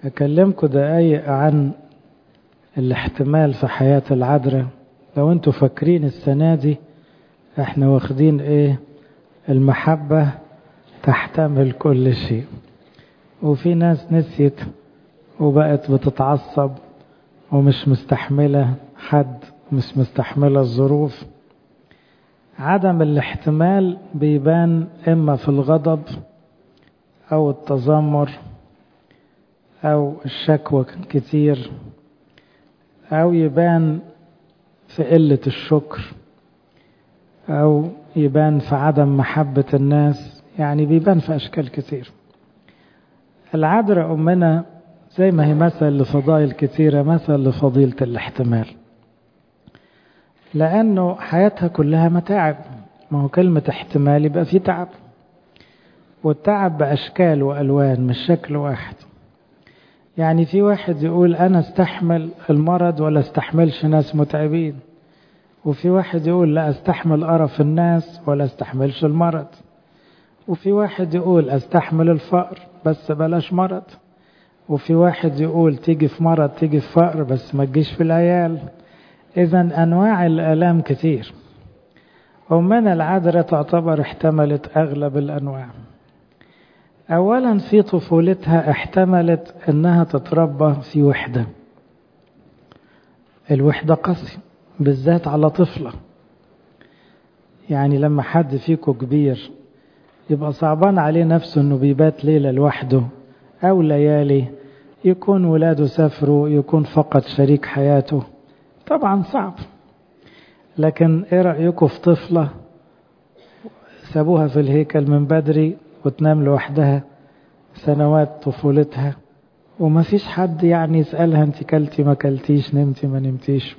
أكلمكم دقايق عن الاحتمال في حياة العذراء لو انتوا فاكرين السنة دي احنا واخدين ايه المحبة تحتمل كل شيء وفي ناس نسيت وبقت بتتعصب ومش مستحملة حد مش مستحملة الظروف عدم الاحتمال بيبان إما في الغضب أو التذمر أو الشكوى كتير أو يبان في قلة الشكر أو يبان في عدم محبة الناس يعني بيبان في أشكال كتير العذراء أمنا زي ما هي مثل لفضائل كتيرة مثل لفضيلة الاحتمال لأنه حياتها كلها متاعب ما هو كلمة احتمال يبقى في تعب والتعب بأشكال وألوان مش شكل واحد يعني في واحد يقول أنا استحمل المرض ولا استحملش ناس متعبين وفي واحد يقول لا استحمل قرف الناس ولا استحملش المرض وفي واحد يقول استحمل الفقر بس بلاش مرض وفي واحد يقول تيجي في مرض تيجي في فقر بس ما تجيش في العيال اذا انواع الالام كتير أمنا العذراء تعتبر احتملت أغلب الأنواع أولا في طفولتها احتملت أنها تتربى في وحدة الوحدة قاسية بالذات على طفلة يعني لما حد فيكم كبير يبقى صعبان عليه نفسه أنه بيبات ليلة لوحده أو ليالي يكون ولاده سافروا يكون فقد شريك حياته طبعا صعب لكن ايه رأيكم في طفلة سابوها في الهيكل من بدري وتنام لوحدها سنوات طفولتها وما فيش حد يعني يسألها انت كلتي ما كلتيش نمتي ما نمتيش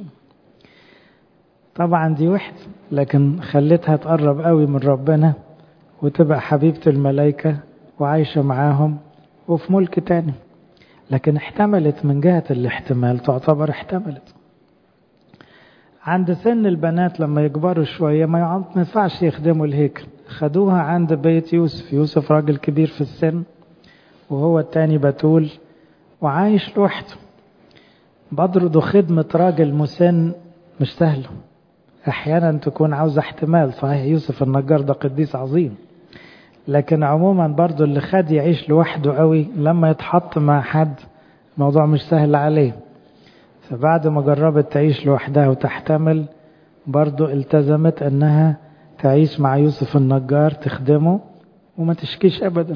طبعا دي وحدة لكن خلتها تقرب قوي من ربنا وتبقى حبيبة الملائكة وعايشة معاهم وفي ملك تاني لكن احتملت من جهة الاحتمال تعتبر احتملت عند سن البنات لما يكبروا شوية ما ينفعش يخدموا الهيكل خدوها عند بيت يوسف يوسف راجل كبير في السن وهو التاني بتول وعايش لوحده برضه خدمة راجل مسن مش سهلة أحيانا تكون عاوزة احتمال صحيح يوسف النجار ده قديس عظيم لكن عموما برضه اللي خد يعيش لوحده قوي لما يتحط مع حد الموضوع مش سهل عليه فبعد ما جربت تعيش لوحدها وتحتمل برضو التزمت انها تعيش مع يوسف النجار تخدمه وما تشكيش ابدا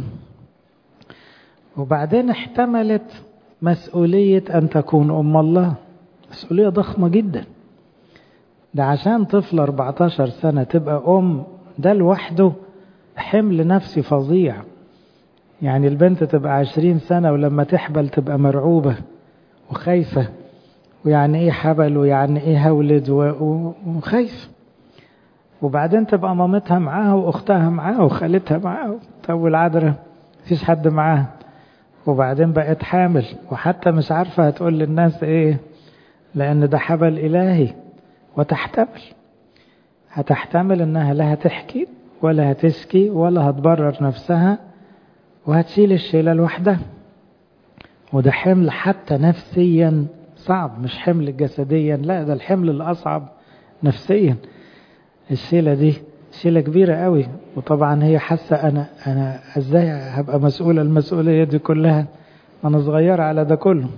وبعدين احتملت مسؤولية ان تكون ام الله مسؤولية ضخمة جدا ده عشان طفل 14 سنة تبقى ام ده لوحده حمل نفسي فظيع يعني البنت تبقى 20 سنة ولما تحبل تبقى مرعوبة وخايفة ويعني ايه حبل ويعني ايه هولد وخايف وبعدين تبقى مامتها معاها واختها معاها وخالتها معاها طب والعذراء مفيش حد معاها وبعدين بقت حامل وحتى مش عارفه هتقول للناس ايه لان ده حبل الهي وتحتمل هتحتمل انها لا هتحكي ولا هتشكي ولا هتبرر نفسها وهتشيل الشيله لوحدها وده حمل حتى نفسيا صعب مش حمل جسديا لا ده الحمل الأصعب نفسيا الشيلة دي شيلة كبيرة قوي وطبعا هي حاسة أنا أنا إزاي هبقى مسؤولة المسؤولية دي كلها أنا صغيرة على ده كله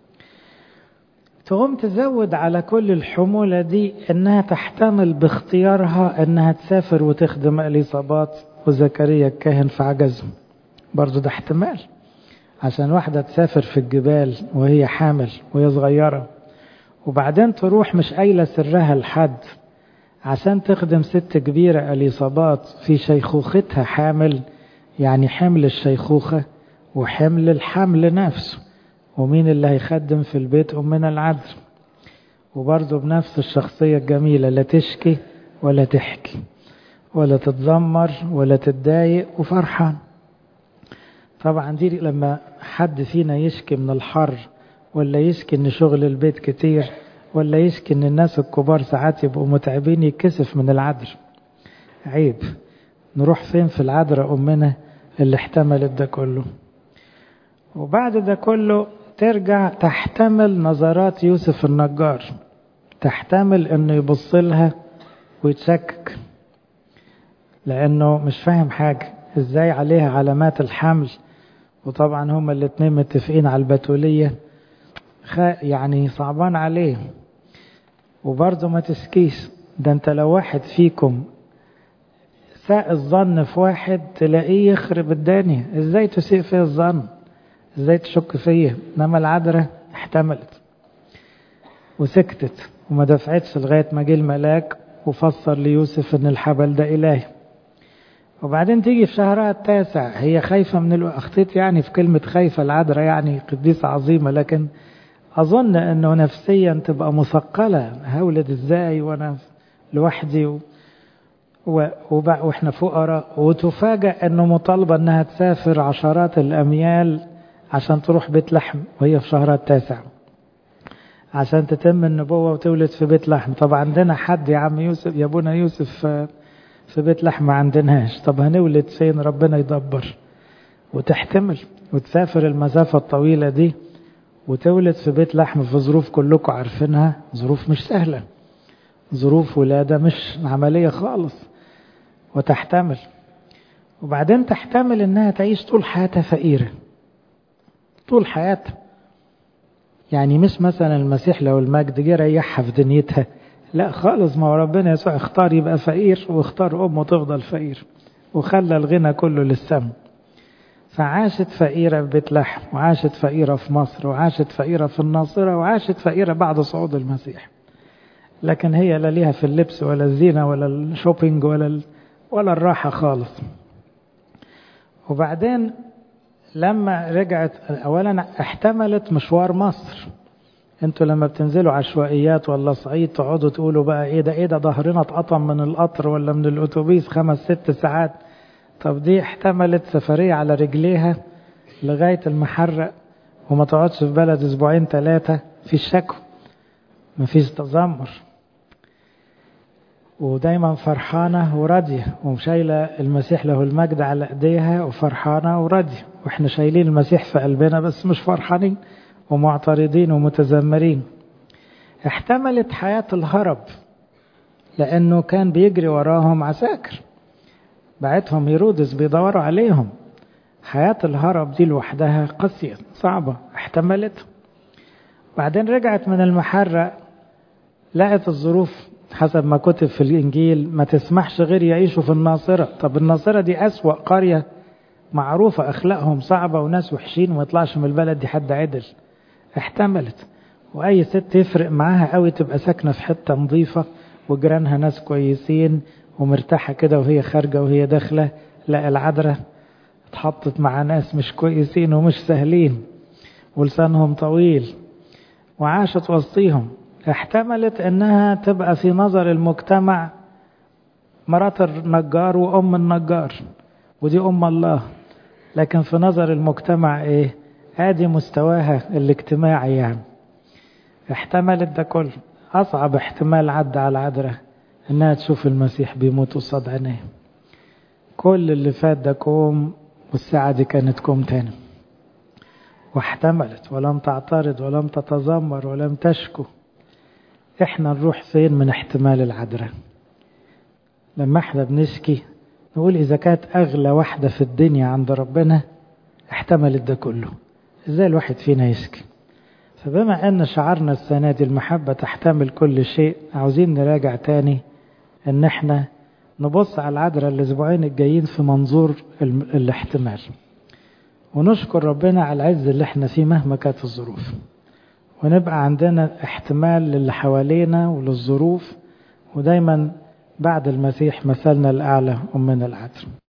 تقوم تزود على كل الحمولة دي إنها تحتمل باختيارها إنها تسافر وتخدم اليصابات وزكريا الكاهن في عجزهم برضو ده احتمال عشان واحدة تسافر في الجبال وهي حامل وهي صغيرة وبعدين تروح مش قايلة سرها لحد عشان تخدم ست كبيرة اليصابات في شيخوختها حامل يعني حمل الشيخوخة وحمل الحمل نفسه ومين اللي هيخدم في البيت أمنا العذر وبرضه بنفس الشخصية الجميلة لا تشكي ولا تحكي ولا تتذمر ولا تتضايق وفرحان طبعا دي لما حد فينا يشكي من الحر ولا يشكي ان شغل البيت كتير ولا يشكي ان الناس الكبار ساعات يبقوا متعبين يتكسف من العذر عيب نروح فين في العذراء امنا اللي احتملت ده كله وبعد ده كله ترجع تحتمل نظرات يوسف النجار تحتمل انه يبص لها ويتشكك لانه مش فاهم حاجة ازاي عليها علامات الحمل وطبعا هما الاتنين متفقين على البتولية يعني صعبان عليه وبرضه ما تسكيش ده انت لو واحد فيكم ساء الظن في واحد تلاقيه يخرب الدنيا ازاي تسيء فيه الظن ازاي تشك فيه انما العذراء احتملت وسكتت وما دفعتش لغايه ما جه الملاك وفسر ليوسف ان الحبل ده الهي وبعدين تيجي في شهرها التاسع هي خايفة من الو... أخطيت يعني في كلمة خايفة العذراء يعني قديسة عظيمة لكن أظن أنه نفسيا تبقى مثقلة هولد إزاي وأنا لوحدي و... و... وبع... وإحنا فقراء وتفاجأ أنه مطالبة أنها تسافر عشرات الأميال عشان تروح بيت لحم وهي في شهرها التاسع عشان تتم النبوة وتولد في بيت لحم طب عندنا حد يا عم يوسف يا ابونا يوسف في بيت لحم ما عندناش طب هنولد فين ربنا يدبر وتحتمل وتسافر المسافة الطويلة دي وتولد في بيت لحم في ظروف كلكم عارفينها ظروف مش سهلة ظروف ولادة مش عملية خالص وتحتمل وبعدين تحتمل انها تعيش طول حياتها فقيرة طول حياتها يعني مش مثلا المسيح لو المجد جه ريحها في دنيتها لا خالص ما هو ربنا يسوع اختار يبقى فقير واختار امه تفضل فقير وخلى الغنى كله للسم فعاشت فقيرة في بيت لحم وعاشت فقيرة في مصر وعاشت فقيرة في الناصرة وعاشت فقيرة بعد صعود المسيح لكن هي لا ليها في اللبس ولا الزينة ولا الشوبينج ولا ال... ولا الراحة خالص وبعدين لما رجعت أولا احتملت مشوار مصر انتوا لما بتنزلوا عشوائيات ولا صعيد تقعدوا تقولوا بقى ايه ده ايه ده ظهرنا اتقطم من القطر ولا من الاتوبيس خمس ست ساعات طب دي احتملت سفرية على رجليها لغاية المحرق وما تقعدش في بلد اسبوعين ثلاثة في الشكوى مفيش تذمر ودايما فرحانة وراضية ومشايلة المسيح له المجد على ايديها وفرحانة وراضية واحنا شايلين المسيح في قلبنا بس مش فرحانين ومعترضين ومتذمرين احتملت حياة الهرب لأنه كان بيجري وراهم عساكر بعتهم هيرودس بيدوروا عليهم حياة الهرب دي لوحدها قاسية صعبة احتملت بعدين رجعت من المحرق لقت الظروف حسب ما كتب في الإنجيل ما تسمحش غير يعيشوا في الناصرة طب الناصرة دي أسوأ قرية معروفة أخلاقهم صعبة وناس وحشين وما يطلعش من البلد دي حد عدل احتملت واي ست يفرق معاها قوي تبقى ساكنه في حته نظيفه وجيرانها ناس كويسين ومرتاحه كده وهي خارجه وهي داخله لا العذراء اتحطت مع ناس مش كويسين ومش سهلين ولسانهم طويل وعاشت وسطيهم احتملت انها تبقى في نظر المجتمع مرات النجار وام النجار ودي ام الله لكن في نظر المجتمع ايه ادي مستواها الاجتماعي يعني احتملت ده كله اصعب احتمال عدى على العذراء انها تشوف المسيح بيموت قصاد عينيه كل اللي فات ده كوم والساعة دي كانت كوم تاني واحتملت ولم تعترض ولم تتذمر ولم تشكو احنا نروح فين من احتمال العذراء لما احنا بنشكي نقول اذا كانت اغلى واحدة في الدنيا عند ربنا احتملت ده كله ازاي الواحد فينا يشكي فبما ان شعارنا السنة دي المحبة تحتمل كل شيء عاوزين نراجع تاني ان احنا نبص على العذراء الاسبوعين الجايين في منظور الاحتمال ونشكر ربنا على العز اللي احنا فيه مهما كانت الظروف ونبقى عندنا احتمال للي حوالينا وللظروف ودايما بعد المسيح مثلنا الأعلى أمنا العذراء